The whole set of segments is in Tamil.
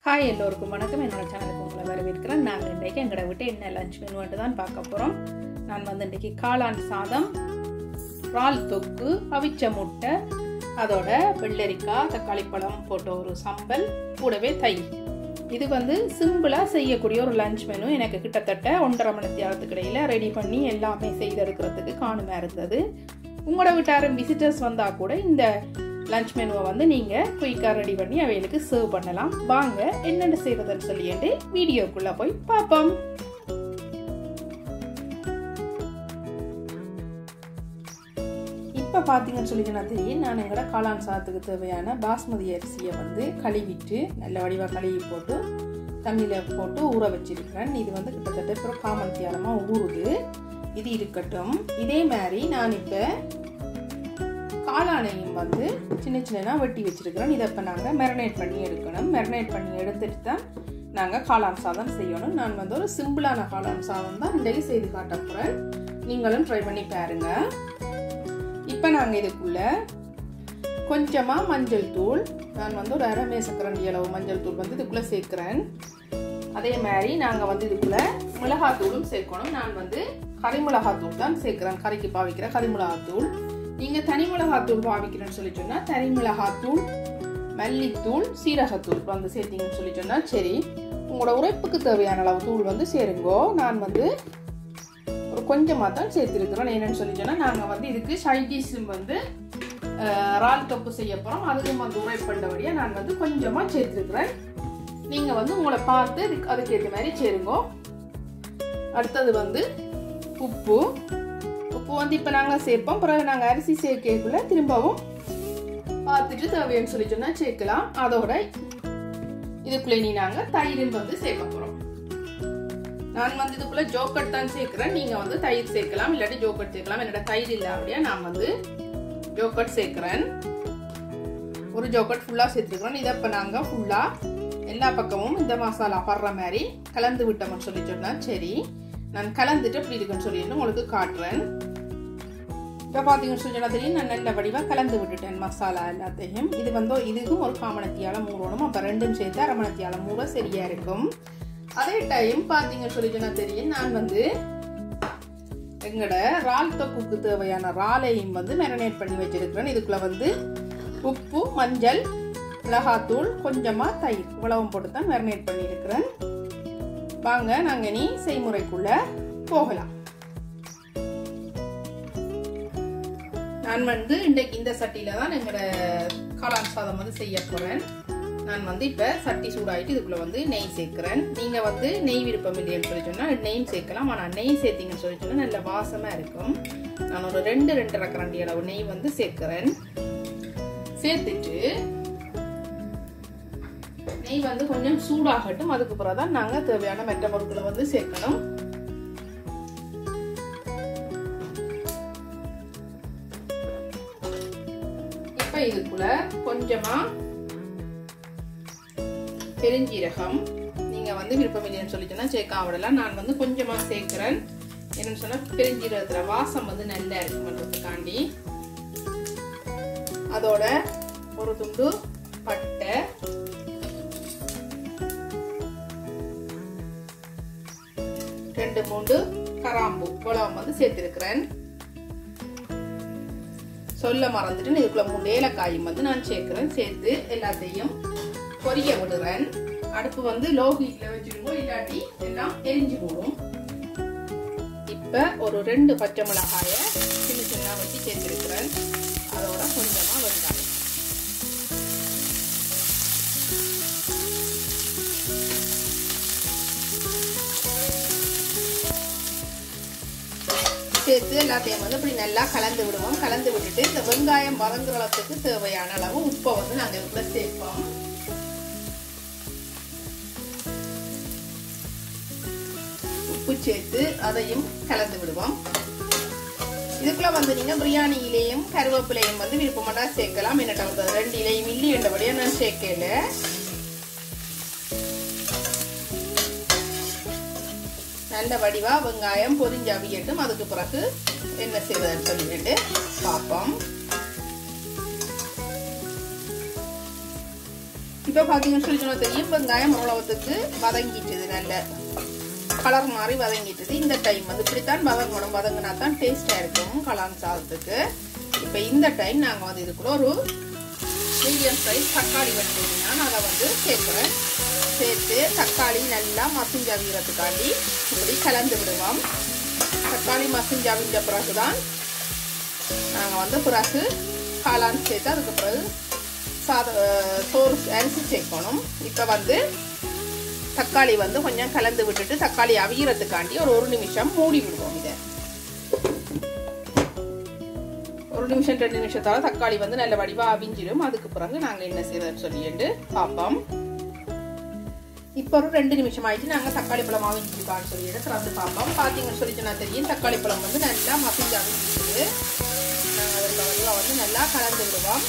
ஹாய் எல்லோருக்கும் வணக்கம் என்னோட சேனலுக்கு உங்களை வரவேற்கிறேன் நாங்கள் இன்றைக்கு எங்களை விட்டு என்ன லஞ்ச் மெனுன்ட்டு தான் பார்க்க போகிறோம் நான் வந்து இன்றைக்கி காளான் சாதம் இறால் தொக்கு அவிச்ச முட்டை அதோட வெள்ளரிக்காய் தக்காளி பழம் போட்ட ஒரு சம்பல் கூடவே தயிர் இது வந்து சிம்பிளாக செய்யக்கூடிய ஒரு லஞ்ச் மெனு எனக்கு கிட்டத்தட்ட ஒன்றரை மணி நேரத்துக்கு இடையில ரெடி பண்ணி எல்லாமே செய்தெடுக்கிறதுக்கு காணுமா இருந்தது உங்களோட வீட்டாரும் விசிட்டர்ஸ் வந்தால் கூட இந்த லஞ்ச் மெனுவை வந்து நீங்கள் குயிக்காக ரெடி பண்ணி அவைகளுக்கு சர்வ் பண்ணலாம் வாங்க என்னென்ன செய்கிறதுன்னு சொல்லிட்டு வீடியோக்குள்ளே போய் பார்ப்போம் இப்போ பார்த்தீங்கன்னு சொல்லிட்டு நான் தெரியும் நான் எங்களோட காளான் சாதத்துக்கு தேவையான பாஸ்மதி அரிசியை வந்து கழுவிட்டு நல்ல வடிவாக கழுவி போட்டு தண்ணியில் போட்டு ஊற வச்சிருக்கிறேன் இது வந்து கிட்டத்தட்ட இப்போ காமன் தியாலமாக ஊறுது இது இருக்கட்டும் இதே மாதிரி நான் இப்போ காளானையும் வந்து சின்ன சின்னதாக வெட்டி வச்சிருக்கிறோம் இதை இப்போ நாங்கள் மெரினேட் பண்ணி எடுக்கணும் மெரினேட் பண்ணி எடுத்துட்டு தான் நாங்கள் காளான் சாதம் செய்யணும் நான் வந்து ஒரு சிம்பிளான காளான் சாதம் தான் இன்றைக்கு செய்து காட்ட போகிறேன் நீங்களும் ட்ரை பண்ணி பாருங்க இப்போ நாங்கள் இதுக்குள்ள கொஞ்சமாக மஞ்சள் தூள் நான் வந்து ஒரு அரை மேசக்கரண்டி அளவு மஞ்சள் தூள் வந்து இதுக்குள்ளே சேர்க்குறேன் அதே மாதிரி நாங்கள் வந்து இதுக்குள்ளே மிளகாத்தூளும் சேர்க்கணும் நான் வந்து கறி மிளகாத்தூள் தான் சேர்க்குறேன் கறிக்கு பாவிக்கிற கறி மிளகாத்தூள் நீங்கள் தனி மிளகாத்தூள் பாவிக்கிறேன்னு சொல்லி சொன்னால் தனி மிளகாத்தூள் மல்லித்தூள் சீரகத்தூள் வந்து சேர்த்தீங்கன்னு சொல்லி சொன்னால் சரி உங்களோட உரைப்புக்கு தேவையான அளவு தூள் வந்து சேருங்கோ நான் வந்து ஒரு கொஞ்சமாக தான் சேர்த்துருக்குறோம் என்னென்னு சொல்லி சொன்னால் நாங்கள் வந்து இதுக்கு சைடிஷும் வந்து இறால் தொப்பு செய்ய போகிறோம் அதுவும் வந்து உரைப்பண்டபடியாக நான் வந்து கொஞ்சமாக சேர்த்துருக்குறேன் நீங்கள் வந்து உங்களை பார்த்து அதுக்கு அதுக்கேற்ற மாதிரி சேருங்கோ அடுத்தது வந்து உப்பு உப்பு வந்து இப்போ நாங்கள் சேர்ப்போம் பிறகு நாங்கள் அரிசி சேர்க்கக்குள்ள திரும்பவும் பார்த்துட்டு தேவைன்னு சொல்லி சொன்னால் சேர்க்கலாம் அதோட இதுக்குள்ளே நீ நாங்கள் தயிரும் வந்து சேர்க்க போகிறோம் நான் வந்து இதுக்குள்ள ஜோக்கட் தான் சேர்க்கிறேன் நீங்கள் வந்து தயிர் சேர்க்கலாம் இல்லாட்டி ஜோக்கட் சேர்க்கலாம் என்னோட தயிர் இல்லை அப்படியே நான் வந்து ஜோக்கட் சேர்க்கிறேன் ஒரு ஜோக்கட் ஃபுல்லாக சேர்த்துருக்கிறோம் இதை இப்போ நாங்கள் ஃபுல்லாக எல்லா பக்கமும் இந்த மசாலா படுற மாதிரி கலந்து விட்டோம்னு சொல்லி சொன்னால் சரி நான் கலந்துட்டு எப்படி இருக்குன்னு சொல்லிட்டு உங்களுக்கு காட்டுறேன் இப்போ பார்த்தீங்கன்னு சொல்லி சொன்னால் தெரியும் நான் நல்ல வடிவாக கலந்து விட்டுட்டேன் மசாலா எல்லாத்தையும் இது வந்து இதுக்கும் ஒரு காமணத்தியால் மூடணும் அப்போ ரெண்டும் சேர்த்து அரை மணத்தியால் மூட சரியாக இருக்கும் அதே டைம் பார்த்தீங்கன்னு சொல்லி சொன்னால் தெரியும் நான் வந்து எங்களோட ரால் தொக்குக்கு தேவையான ராலையும் வந்து மேரினேட் பண்ணி வச்சிருக்கிறேன் இதுக்குள்ள வந்து உப்பு மஞ்சள் மிளகாத்தூள் கொஞ்சமாக தயிர் இவ்வளவும் போட்டு தான் மேரினேட் பண்ணியிருக்கிறேன் வாங்க நாங்கள் நீ செய்முறைக்குள்ள போகலாம் நான் வந்து இன்றைக்கு இந்த சட்டியில தான் எங்களோட காளான் சாதம் வந்து செய்ய போறேன் நான் வந்து இப்போ சட்டி சூடாயிட்டு இதுக்குள்ள வந்து நெய் சேர்க்கிறேன் நீங்க வந்து நெய் விருப்பம் இல்லைன்னு சொல்லி சொன்னா நெய் சேர்க்கலாம் ஆனால் நெய் சேர்த்தீங்கன்னு சொல்லி சொன்னா நல்ல வாசமா இருக்கும் நான் ஒரு ரெண்டு ரெண்டரை கரண்டி அளவு நெய் வந்து சேர்க்கிறேன் சேர்த்துட்டு நெய் வந்து கொஞ்சம் சூடாகட்டும் அதுக்கு பிறகு தான் நாங்கள் தேவையான மெட்ட பொருட்களை வந்து சேர்க்கணும் இப்போ இதுக்குள்ள கொஞ்சமா பெருஞ்சீரகம் நீங்க வந்து விருப்பம் இல்லைன்னு சொல்லிட்டோன்னா சேர்க்க விடலாம் நான் வந்து கொஞ்சமா சேர்க்கிறேன் என்னன்னு சொன்னா பெருஞ்சீரகத்துல வாசம் வந்து நல்லா இருக்குமன்றதுக்காண்டி அதோட ஒரு துண்டு பட்டை ரெண்டு மூன்று கராம்பு இவ்வளவு வந்து சேர்த்திருக்கிறேன் சொல்ல மறந்துட்டு இதுக்குள்ள மூணு ஏலக்காயும் வந்து நான் சேர்க்கிறேன் சேர்த்து எல்லாத்தையும் பொரிய விடுறேன் அடுப்பு வந்து லோ ஹீட்ல வச்சிருக்கோம் இல்லாட்டி எல்லாம் எரிஞ்சு போடும் இப்ப ஒரு ரெண்டு பச்சை மிளகாய சின்ன சின்ன வச்சு சேர்த்திருக்கிறேன் அதோட கொஞ்சமா வெங்காயம் சேர்த்து எல்லாத்தையும் வந்து இப்படி நல்லா கலந்து விடுவோம் கலந்து விட்டுட்டு இந்த வெங்காயம் வதங்குற அளவுக்கு தேவையான அளவு உப்பை வந்து நாங்கள் இதுக்குள்ள சேர்ப்போம் உப்பு சேர்த்து அதையும் கலந்து விடுவோம் இதுக்குள்ள வந்து நீங்க பிரியாணியிலையும் கருவேப்பிலையும் வந்து விருப்பமாட்டா சேர்க்கலாம் என்னட்ட வந்து ரெண்டு இலையும் இல்லி என்றபடியா நான் சேர்க்கல நல்ல வடிவா வெங்காயம் பொரிஞ்சு அவியட்டும் அதுக்கு பிறகு என்ன செய்வதுன்னு சொல்லிட்டு பார்ப்போம் இப்போ பார்த்தீங்கன்னு சொல்லி சொன்னா தெரியும் வெங்காயம் உழவத்துக்கு வதங்கிட்டுது நல்ல கலர் மாதிரி வதங்கிட்டுது இந்த டைம் வந்து இப்படித்தான் வதங்கணும் வதங்கினா தான் டேஸ்டாக இருக்கும் கலான் சாதத்துக்கு இப்போ இந்த டைம் நாங்கள் வந்து இதுக்குள்ள ஒரு மீடியம் சைஸ் தக்காளி வெட்டினா நான் அதை வந்து சேர்க்குறேன் சேர்த்து தக்காளி நல்லா மசிஞ்சு அவிகிறதுக்காண்டி இப்படி கலந்து விடுவோம் தக்காளி மசிஞ்சு அவிஞ்ச பிறகு தான் நாங்கள் வந்து பிறகு காளான் சேர்த்து அதுக்கு பிறகு சாத சோறு அரிசி சேர்க்கணும் இப்போ வந்து தக்காளி வந்து கொஞ்சம் கலந்து விட்டுட்டு தக்காளி அவிகிறதுக்காண்டி ஒரு ஒரு நிமிஷம் மூடி விடுவோம் இதை ஒரு நிமிஷம் ரெண்டு நிமிஷத்தால தக்காளி வந்து நல்ல வடிவா அவிஞ்சிடும் அதுக்கு பிறகு நாங்கள் என்ன செய்யறதுன்னு சொல்லிட்டு பார்ப்போம் இப்போ ஒரு ரெண்டு நிமிஷம் ஆயிடுச்சு நாங்கள் தக்காளி பழம் அவிஞ்சிருக்கான்னு சொல்லிட்டு திறந்து பார்ப்போம் பார்த்தீங்கன்னு சொல்லிட்டு நான் தெரியும் தக்காளி பழம் வந்து நல்லா மசிஞ்சு அவிஞ்சிருக்குது நாங்கள் அதில் வந்து வந்து நல்லா கலந்து விடுவோம்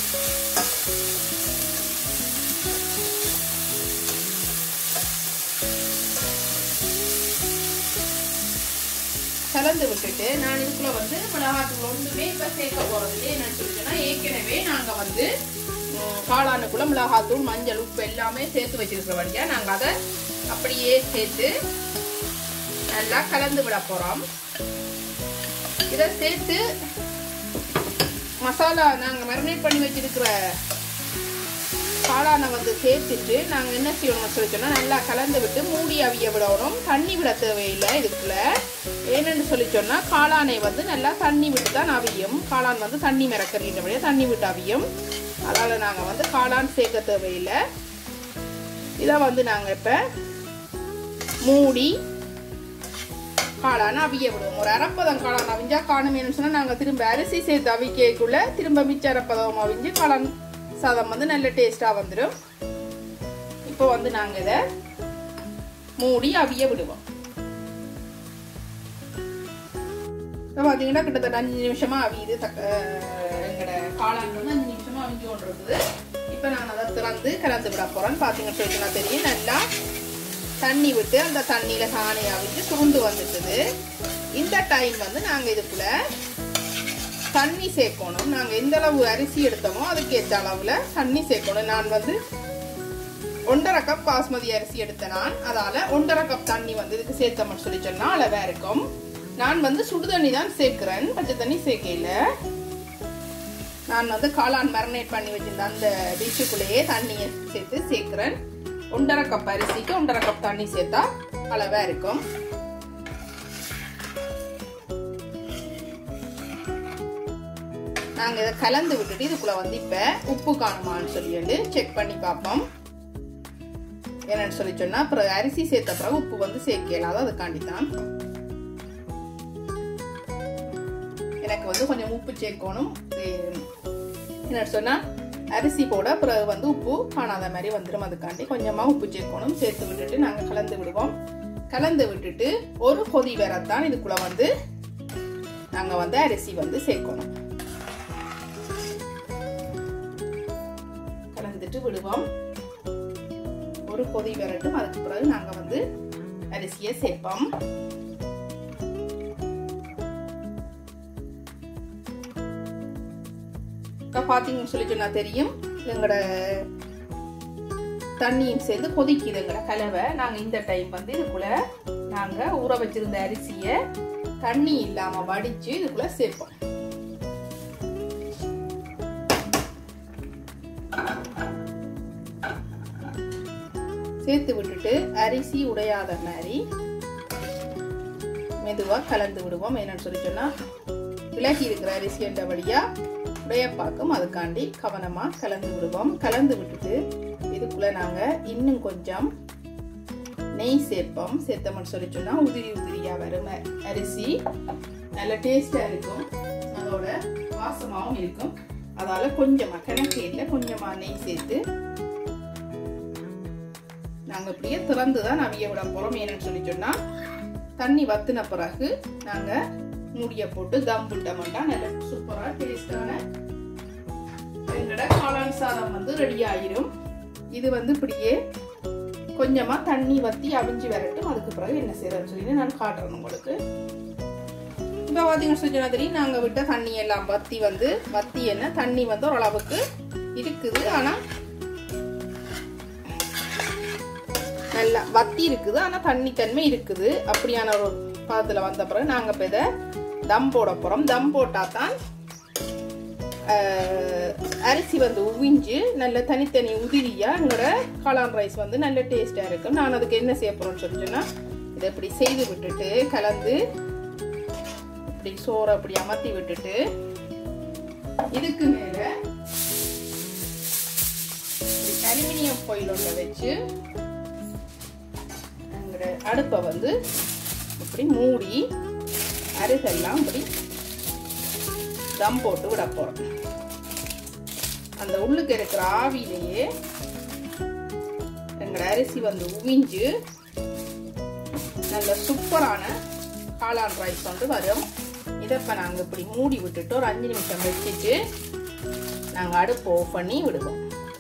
கலந்து விட்டுட்டு நான் இதுக்குள்ள வந்து மிளகாத்தூள் ஒன்றுமே இப்போ சேர்க்க போகிறது என்னன்னு சொல்லிட்டுனா ஏற்கனவே நாங்கள் வந்து காளானுக்குள்ள மிளகாத்தூள் மஞ்சள் உப்பு எல்லாமே சேர்த்து வச்சிருக்கிறபடியா நாங்கள் அதை அப்படியே சேர்த்து நல்லா கலந்து விட போகிறோம் இதை சேர்த்து மசாலா நாங்கள் மேரினேட் பண்ணி வச்சிருக்கிற காளானை வந்து சேர்த்துட்டு நாங்கள் என்ன செய்யணும்னு சொல்லி சொன்னால் நல்லா கலந்து விட்டு மூடி அவிய விடணும் தண்ணி விட தேவையில்லை இதுக்குள்ள ஏன்னு சொல்லி சொன்னால் காளானை வந்து நல்லா தண்ணி விட்டு தான் அவியும் காளான் வந்து தண்ணி மிரக்கிறீங்க தண்ணி விட்டு அவியும் அதனால் நாங்கள் வந்து காளான் சேர்க்க தேவையில்லை இதை வந்து நாங்கள் இப்போ மூடி காளான் அவிய விடுவோம் ஒரு அரைப்பதம் காளான் அவிஞ்சா காணுமேனு சொன்னால் நாங்கள் திரும்ப அரிசி சேர்த்து அவிக்கக்குள்ள திரும்ப மிச்ச அரைப்பதம் அவிஞ்சு காளான் சாதம் வந்து நல்ல டேஸ்டாக வந்துடும் இப்போ வந்து நாங்கள் இதை மூடி அவிய விடுவோம் இப்போ பார்த்தீங்கன்னா கிட்டத்தட்ட அஞ்சு நிமிஷமா அவியுது தக்க எங்களோட காளான் வந்து அஞ்சு நிமிஷமா அவிஞ்சு கொண்டு இருக்குது இப்போ நான் அதை திறந்து கலந்து விட போகிறேன்னு பார்த்தீங்கன்னு சொல்லிட்டுனா தெரியும் நல்லா தண்ணி விட்டு அந்த தண்ணியில் சாணி அவிஞ்சு சுருண்டு வந்துட்டுது இந்த டைம் வந்து நாங்கள் இதுக்குள்ள தண்ணி சேர்க்கணும் நாங்கள் எந்த அளவு அரிசி எடுத்தோமோ அதுக்கு ஏற்ற அளவில் தண்ணி சேர்க்கணும் நான் வந்து ஒன்றரை கப் பாஸ்மதி அரிசி எடுத்தேன் நான் அதால் ஒன்றரை கப் தண்ணி வந்து இதுக்கு சேர்த்தோம்னு சொல்லி சொன்னால் அளவாக இருக்கும் நான் வந்து சுடு தண்ணி தான் சேர்க்குறேன் பச்சை தண்ணி சேர்க்கல நான் வந்து காளான் மேரினேட் பண்ணி வச்சிருந்த அந்த டிஷ்ஷுக்குள்ளேயே தண்ணியை சேர்த்து சேர்க்குறேன் ஒன்றரை கப் அரிசிக்கு ஒன்றரை கப் தண்ணி சேர்த்தா அளவாக இருக்கும் நாங்கள் இதை கலந்து விட்டுட்டு இதுக்குள்ள வந்து இப்போ உப்பு காணுமான்னு சொல்லிட்டு செக் பண்ணி பார்ப்போம் என்னன்னு சொல்லி சொன்னா அப்புறம் அரிசி சேர்த்த பிறகு உப்பு வந்து சேர்க்கலாம் அதான் அதுக்காண்டி தான் எனக்கு வந்து கொஞ்சம் உப்பு சேர்க்கணும் என்ன சொன்னா அரிசி போட பிறகு வந்து உப்பு காணாத மாதிரி வந்துடும் அதுக்காண்டி கொஞ்சமாக உப்பு சேர்க்கணும் சேர்த்து விட்டுட்டு நாங்கள் கலந்து விடுவோம் கலந்து விட்டுட்டு ஒரு கொதி வரத்தான் இதுக்குள்ள வந்து நாங்கள் வந்து அரிசி வந்து சேர்க்கணும் கலந்துட்டு விடுவோம் ஒரு கொதி வரட்டும் அதுக்கு பிறகு நாங்கள் வந்து அரிசியை சேர்ப்போம் பார்த்தீங்கன்னு சொல்லி சொன்னா தெரியும் எங்களோட தண்ணியும் சேர்ந்து கொதிக்குது எங்களோட கலவை நாங்கள் இந்த டைம் வந்து இதுக்குள்ள நாங்கள் ஊற வச்சிருந்த அரிசியை தண்ணி இல்லாமல் வடித்து இதுக்குள்ள சேர்ப்போம் சேர்த்து விட்டுட்டு அரிசி உடையாத மாதிரி மெதுவாக கலந்து விடுவோம் என்னன்னு சொல்லி சொன்னால் விலகி இருக்கிற அரிசி என்றபடியாக உடையப்பாக்கும் அதுக்காண்டி கவனமாக கலந்து விடுவோம் கலந்து விட்டுட்டு இதுக்குள்ளே நாங்கள் இன்னும் கொஞ்சம் நெய் சேர்ப்போம் சேர்த்தோம்னு சொல்லி சொன்னால் உதிரி உதிரியாக வரும் அரிசி நல்ல டேஸ்டாக இருக்கும் அதோட வாசமாகவும் இருக்கும் அதால் கொஞ்சமாக கிணக்கேரில் கொஞ்சமாக நெய் சேர்த்து நாங்கள் இப்படியே திறந்து தான் அவிய விட போகிறோம் ஏன்னு சொல்லி சொன்னால் தண்ணி வத்தின பிறகு நாங்கள் மூடியை போட்டு தம் விட்டோம்னா நல்ல சூப்பராக டேஸ்டான எங்களோட காளான் சாதம் வந்து ரெடி ஆயிரும் இது வந்து இப்படியே கொஞ்சமாக தண்ணி வத்தி அவிஞ்சு வரட்டும் அதுக்கு பிறகு என்ன செய்யறதுன்னு சொல்லி நான் காட்டுறேன் உங்களுக்கு இப்போ பார்த்தீங்கன்னு சொல்லி தெரியும் நாங்கள் விட்ட தண்ணி எல்லாம் வத்தி வந்து வத்தி என்ன தண்ணி வந்து ஓரளவுக்கு இருக்குது ஆனால் நல்லா வத்தி இருக்குது ஆனால் தண்ணி தன்மை இருக்குது அப்படியான ஒரு பதத்தில் வந்த பிறகு நாங்கள் இப்போ இதை தம் போட போகிறோம் தம் போட்டால் தான் அரிசி வந்து உவிஞ்சு நல்ல தனித்தனி உதிரியாக எங்களோட காளான் ரைஸ் வந்து நல்ல டேஸ்ட்டாக இருக்கும் நான் அதுக்கு என்ன செய்ய போகிறோம்னு சொல்லிச்சோன்னா இதை இப்படி செய்து விட்டுட்டு கலந்து இப்படி சோறை அப்படி அமர்த்தி விட்டுட்டு இதுக்கு மேலே அலுமினியம் foil ஒன்றை வச்சு எங்களோட அடுப்பை வந்து இப்படி மூடி அரிசெல்லாம் இப்படி தம் போட்டு விட போகிறோம் அந்த உள்ளுக்கு இருக்கிற ஆவியிலேயே எங்களோட அரிசி வந்து உவிஞ்சு நல்ல சூப்பரான காளான் ரைஸ் வந்து வரும் இதை இப்போ நாங்கள் இப்படி மூடி விட்டுட்டு ஒரு அஞ்சு நிமிஷம் வச்சுட்டு நாங்கள் அடுப்பு ஆஃப் பண்ணி விடுவோம்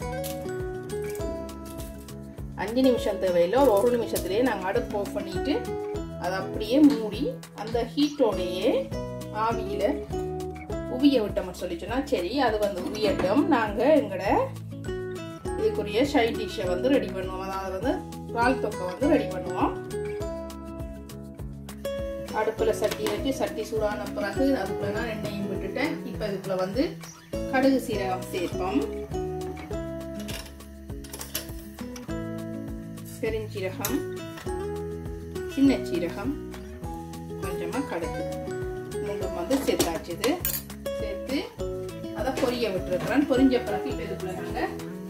அஞ்சு நிமிஷம் தேவையில்லை ஒரு ஒரு நிமிஷத்துலேயே நாங்கள் அடுப்பு ஆஃப் பண்ணிட்டு அதை அப்படியே மூடி அந்த ஹீட்டோடையே ஆவியில் உவிய விட்டோம்னு சொல்லிச்சோன்னா சரி அது வந்து உவியட்டும் நாங்கள் எங்களோட இதுக்குரிய சைட் டிஷ்ஷை வந்து ரெடி பண்ணுவோம் அதாவது வந்து பால் தொக்கை வந்து ரெடி பண்ணுவோம் அடுப்பில் சட்டி வச்சு சட்டி சூடான பிறகு அதுக்குள்ள நான் எண்ணெயும் விட்டுட்டேன் இப்போ இதுக்குள்ள வந்து கடுகு சீரகம் சேர்ப்போம் பெருஞ்சீரகம் சின்ன சீரகம் கொஞ்சமாக கடுகு மூணும் வந்து சேர்த்தாச்சுது சேர்த்து அதை பொரிய விட்டுருக்குறேன் பொரிஞ்ச பிறகு இப்போ இதுக்குள்ள நாங்கள்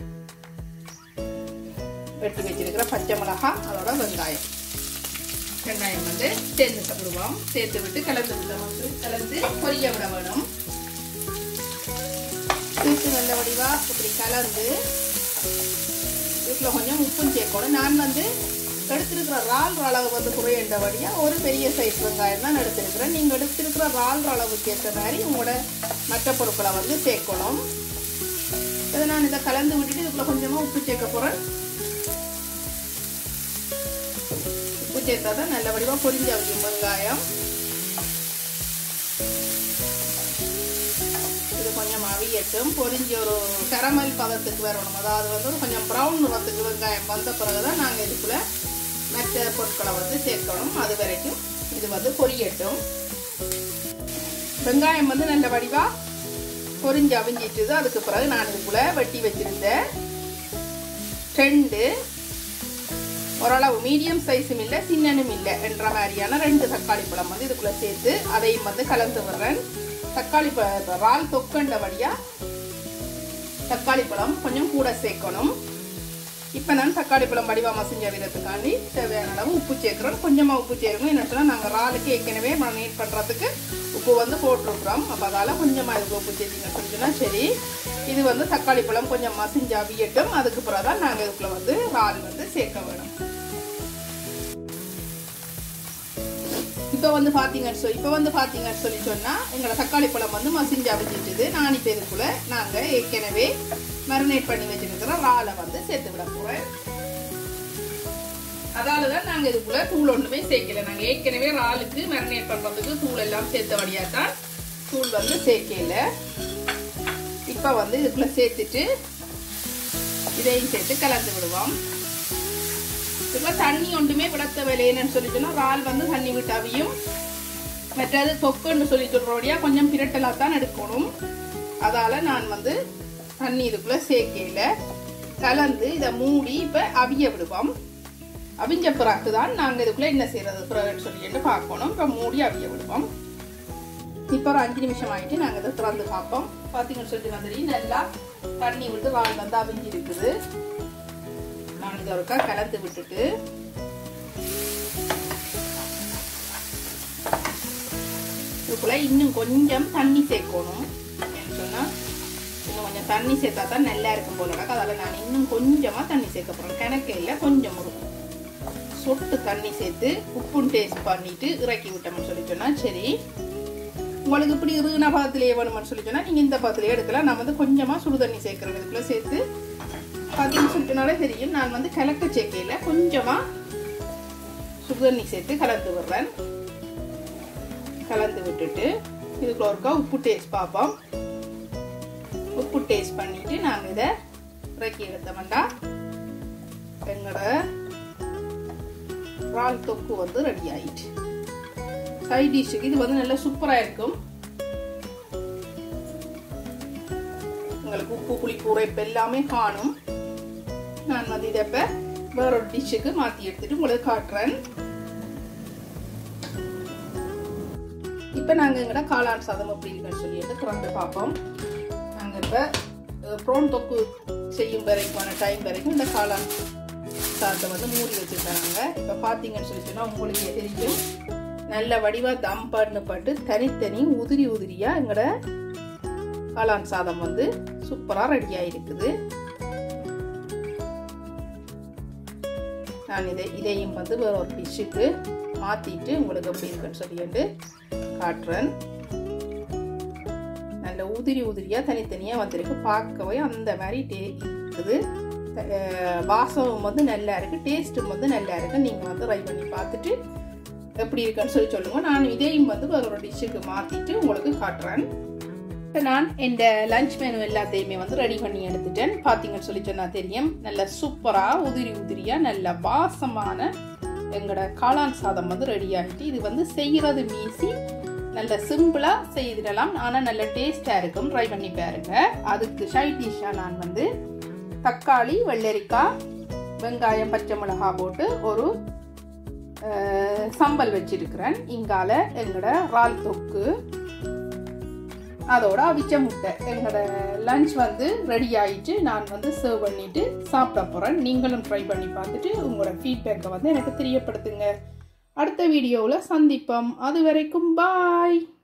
வெட்டி வச்சிருக்கிற பச்சை மிளகா அதோட வெங்காயம் வெங்காயம் வந்து சேர்த்து சாப்பிடுவோம் சேர்த்து விட்டு கலந்து விட்டு கலந்து பொரிய விட வேணும் சேர்த்து நல்ல வடிவா இப்படி கலந்து இதுக்குள்ள கொஞ்சம் உப்பும் சேர்க்கணும் நான் வந்து எடுத்திருக்கிற ரால் அளவு வந்து குறையண்டபடியாக ஒரு பெரிய சைஸ் வெங்காயம் தான் எடுத்திருக்கிறேன் நீங்கள் எடுத்திருக்கிற ரால் அளவுக்கு ஏற்ற மாதிரி உங்களோட மற்ற பொருட்களை வந்து சேர்க்கணும் இதை நான் இதை கலந்து விட்டுட்டு இதுக்குள்ள கொஞ்சமாக உப்பு சேர்க்க போகிறேன் உப்பு சேர்த்தா தான் நல்ல வடிவாக பொரிஞ்சு அவிக்கும் வெங்காயம் இது கொஞ்சம் அவியட்டும் பொரிஞ்சு ஒரு கரமல் பதத்துக்கு வரணும் அதாவது வந்து ஒரு கொஞ்சம் ப்ரௌன் நிறத்துக்கு வெங்காயம் வந்த பிறகு தான் நாங்கள் இதுக்குள்ள மற்ற பொருட்களை வந்து சேர்க்கணும் அது வரைக்கும் இது வந்து பொரியட்டும் வெங்காயம் வந்து நல்ல வடிவாக பொரிஞ்சு அவிஞ்சிட்டுது அதுக்கு பிறகு நான் இதுக்குள்ள வெட்டி வச்சிருந்தேன் ரெண்டு ஓரளவு மீடியம் சைஸும் இல்லை சின்னனும் இல்லை என்ற மாதிரியான ரெண்டு தக்காளி பழம் வந்து இதுக்குள்ள சேர்த்து அதையும் வந்து கலந்து விடுறேன் தக்காளி ரால் தொக்கண்டபடியா தக்காளி பழம் கொஞ்சம் கூட சேர்க்கணும் இப்போ நான் தக்காளி பழம் வடிவா மசிஞ்ச விதத்துக்காண்டி தேவையான அளவு உப்பு சேர்க்குறோம் கொஞ்சமாக உப்பு சேர்க்கணும் என்ன சொன்னால் நாங்கள் ராலுக்கு ஏற்கனவே மனேட் பண்ணுறதுக்கு உப்பு வந்து போட்டிருக்கிறோம் அப்போ அதால் கொஞ்சமாக இதுக்கு உப்பு சேர்த்திங்கன்னு சொன்னால் சரி இது வந்து தக்காளி பழம் கொஞ்சம் மசிஞ்சு அவியட்டும் அதுக்கு பிறகு தான் நாங்கள் இதுக்குள்ள வந்து ரால் வந்து சேர்க்க வேணும் இப்போ வந்து பார்த்தீங்கன்னு சொல்லி இப்போ வந்து பார்த்தீங்கன்னு சொல்லி சொன்னால் எங்களோட தக்காளி பழம் வந்து மசிஞ்சு அவிஞ்சிட்டுது நான் இப்போ இதுக்குள்ள நாங்கள் ஏற்கனவே மரினேட் பண்ணி வச்சிருக்கிற ராலை வந்து சேர்த்து விட போகிறேன் அதால தான் நாங்கள் இதுக்குள்ள தூள் ஒன்றுமே சேர்க்கல நாங்கள் ஏற்கனவே ராலுக்கு மரினேட் பண்ணுறதுக்கு தூள் எல்லாம் சேர்த்த வழியாக தான் தூள் வந்து சேர்க்கல இப்போ வந்து இதுக்குள்ள சேர்த்துட்டு இதையும் சேர்த்து கலந்து விடுவோம் இதுக்குள்ள தண்ணி ஒன்றுமே விடத்த வேலையேன்னு சொல்லிட்டோம்னா ரால் வந்து தண்ணி விட்டாவையும் மற்றது தொக்குன்னு சொல்லி சொல்கிறபடியாக கொஞ்சம் பிரட்டலாக தான் எடுக்கணும் அதால் நான் வந்து தண்ணி இதுக்குள்ளே சேர்க்கையில் கலந்து இதை மூடி இப்போ அவிய விடுவோம் அவிஞ்ச பிறகு தான் நாங்கள் இதுக்குள்ளே என்ன செய்யறது பிறகுன்னு சொல்லிட்டு பார்க்கணும் இப்போ மூடி அவிய விடுவோம் இப்போ ஒரு அஞ்சு நிமிஷம் ஆகிட்டு நாங்கள் இதை திறந்து பார்ப்போம் பார்த்தீங்கன்னு சொல்லிட்டு வந்துடி நல்லா தண்ணி விட்டு வால் வந்து அவிஞ்சு இருக்குது நான் இதை ஒருக்கா கலந்து விட்டுட்டு இதுக்குள்ள இன்னும் கொஞ்சம் தண்ணி சேர்க்கணும் சொன்னால் இன்னும் கொஞ்சம் தண்ணி சேர்த்தா தான் நல்லா இருக்கும் போல எனக்கு அதில் நான் இன்னும் கொஞ்சமாக தண்ணி சேர்க்க போகிறேன் கணக்கு இல்லை கொஞ்சம் இருக்கும் சொட்டு தண்ணி சேர்த்து உப்பும் டேஸ்ட் பண்ணிட்டு இறக்கி விட்டோம்னு சொல்லி சொன்னால் சரி உங்களுக்கு இப்படி இருகுன பதத்திலேயே வேணும்னு சொல்லி சொன்னால் நீங்கள் இந்த பதத்திலேயே எடுக்கலாம் நான் வந்து கொஞ்சமாக சுடு தண்ணி சேர்க்குறேன் இதுக்குள்ளே சேர்த்து பார்த்தீங்கன்னு சொல்லிட்டனாலே தெரியும் நான் வந்து கலக்க சேர்க்கையில் கொஞ்சமாக சுடு தண்ணி சேர்த்து கலந்து விடுறேன் கலந்து விட்டுட்டு இதுக்குள்ள ஒருக்கா உப்பு டேஸ்ட் பார்ப்போம் உப்பு டேஸ்ட் பண்ணிட்டு நாங்கள் இதை இறக்கி எடுத்தோம்டா எங்களோட இறால் தொக்கு வந்து ரெடி ஆயிட்டு சைட் டிஷ்ஷுக்கு இது வந்து நல்லா சூப்பராக இருக்கும் உங்களுக்கு உப்பு புளிப்பு உரைப்பு எல்லாமே காணும் நான் வந்து இதை இப்போ வேற ஒரு டிஷ்ஷுக்கு மாற்றி எடுத்துட்டு உங்களுக்கு காட்டுறேன் இப்போ நாங்கள் எங்கட காளான் சாதம் எப்படி இருக்குன்னு சொல்லிட்டு திறந்து பார்ப்போம் நாங்கள் இப்போ ப்ரோன் தொக்கு செய்யும் வரைக்குமான டைம் வரைக்கும் இந்த காளான் சாதத்தை வந்து மூடி வச்சுருக்காங்க இப்போ பார்த்தீங்கன்னு சொல்லி சொன்னால் உங்களுக்கு தெரியும் நல்ல வடிவாக தம் பண்ணு பட்டு தனித்தனி உதிரி உதிரியாக எங்களோட காளான் சாதம் வந்து சூப்பராக ரெடியாக இருக்குது நான் இதை இதையும் வந்து வேற ஒரு டிஷ்ஷுக்கு மாற்றிட்டு உங்களுக்கு எப்படி இருக்குன்னு சொல்லிட்டு காட்டுறேன் நல்ல உதிரி உதிரியாக தனித்தனியாக வந்திருக்கு பார்க்கவே அந்த மாதிரி டே இருக்குது வாசமும் வந்து நல்லா இருக்குது டேஸ்ட்டும் வந்து நல்லா இருக்குது நீங்கள் வந்து ட்ரை பண்ணி பார்த்துட்டு எப்படி இருக்குன்னு சொல்லி சொல்லுங்க நான் இதையும் வந்து வேற ஒரு டிஷ்ஷுக்கு மாற்றிட்டு உங்களுக்கு காட்டுறேன் இப்போ நான் இந்த லஞ்ச் மெனு எல்லாத்தையுமே வந்து ரெடி பண்ணி எடுத்துட்டேன் பார்த்தீங்கன்னு சொல்லி சொன்னால் தெரியும் நல்ல சூப்பராக உதிரி உதிரியாக நல்ல வாசமான எங்களோட காளான் சாதம் வந்து ரெடி ஆகிட்டு இது வந்து செய்கிறது மீசி நல்ல சிம்பிளாக செய்திடலாம் ஆனால் நல்ல டேஸ்டாக இருக்கும் ட்ரை பண்ணி பாருங்க அதுக்கு சைட் டிஷ்ஷாக நான் வந்து தக்காளி வெள்ளரிக்காய் வெங்காயம் பச்சை மிளகா போட்டு ஒரு சம்பல் வச்சிருக்கிறேன் இங்கால எங்களோட ரால் தொக்கு அதோட அவிச்ச முட்டை எங்களோட லஞ்ச் வந்து ரெடி ஆயிட்டு நான் வந்து சர்வ் பண்ணிட்டு சாப்பிட போகிறேன் நீங்களும் ட்ரை பண்ணி பார்த்துட்டு உங்களோட ஃபீட்பேக்கை வந்து எனக்கு தெரியப்படுத்துங்க அடுத்த வீடியோவில் சந்திப்போம் அது வரைக்கும் பாய்